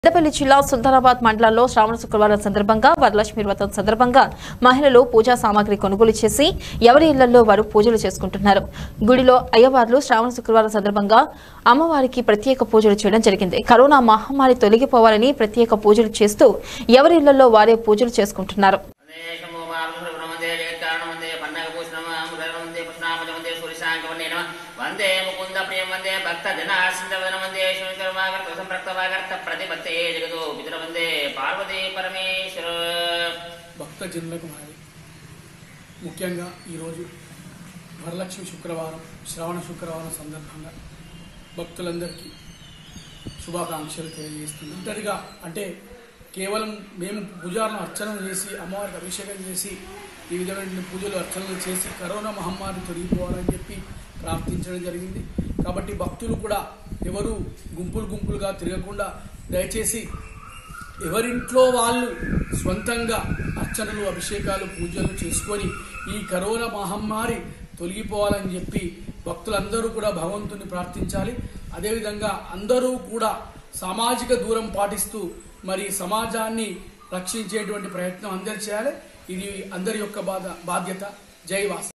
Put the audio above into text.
పెద్దపల్లి జిల్లా సుల్తానాబాద్ మండలంలో శ్రావణ శుక్రవారం సందర్భంగా వరలక్ష్మి వ్రతం సందర్భంగా మహిళలు పూజా సామాగ్రి కొనుగోలు చేసి ఎవరి ఇళ్లలో వారు పూజలు చేసుకుంటున్నారు గుడిలో అయ్యవార్లు శ్రావణ శుక్రవారం సందర్భంగా అమ్మవారికి ప్రత్యేక పూజలు చేయడం జరిగింది కరోనా మహమ్మారి తొలగిపోవాలని ప్రత్యేక పూజలు చేస్తూ ఎవరి ఇళ్లలో వారే పూజలు చేసుకుంటున్నారు వందే శంభో మహావిష్ణువు వందే జగత్కారణం వందే పన్నగభూషణం అమృతం వందే పుష్ణామజ వందే సూర్యశాంక వందే నమ వందే ముకుంద ప్రియం వందే భక్త జనాశ్రితవదన వందే శంకరమాగర్త సంప్రక్తవాగర్త ప్రతిపత్తే జగదో పితర వందే పార్వతీ పరమేశ్వర భక్తజనులకు మారి ముఖ్యంగా ఈరోజు వరలక్ష్మి శుక్రవారం శ్రావణ శుక్రవారం సందర్భంగా భక్తులందరికీ శుభాకాంక్షలు తెలియజేస్తుంది ఒంటరిగా అంటే కేవలం మేము పూజాలను అర్చనలు చేసి అమ్మవారికి అభిషేకం చేసి ఈ విధమైన పూజలు అర్చనలు చేసి కరోనా మహమ్మారి తొలగిపోవాలని చెప్పి ప్రార్థించడం జరిగింది కాబట్టి భక్తులు కూడా ఎవరు గుంపులు గుంపులుగా తిరగకుండా దయచేసి ఎవరింట్లో వాళ్ళు స్వంతంగా అర్చనలు అభిషేకాలు పూజలు చేసుకొని ఈ కరోనా మహమ్మారి తొలగిపోవాలని చెప్పి భక్తులందరూ కూడా భగవంతుని ప్రార్థించాలి అదేవిధంగా అందరూ కూడా సామాజిక దూరం పాటిస్తూ మరి సమాజాన్ని రక్షించేటువంటి ప్రయత్నం అందరు చేయాలి ఇది అందరి యొక్క బాధ బాధ్యత జై వాసు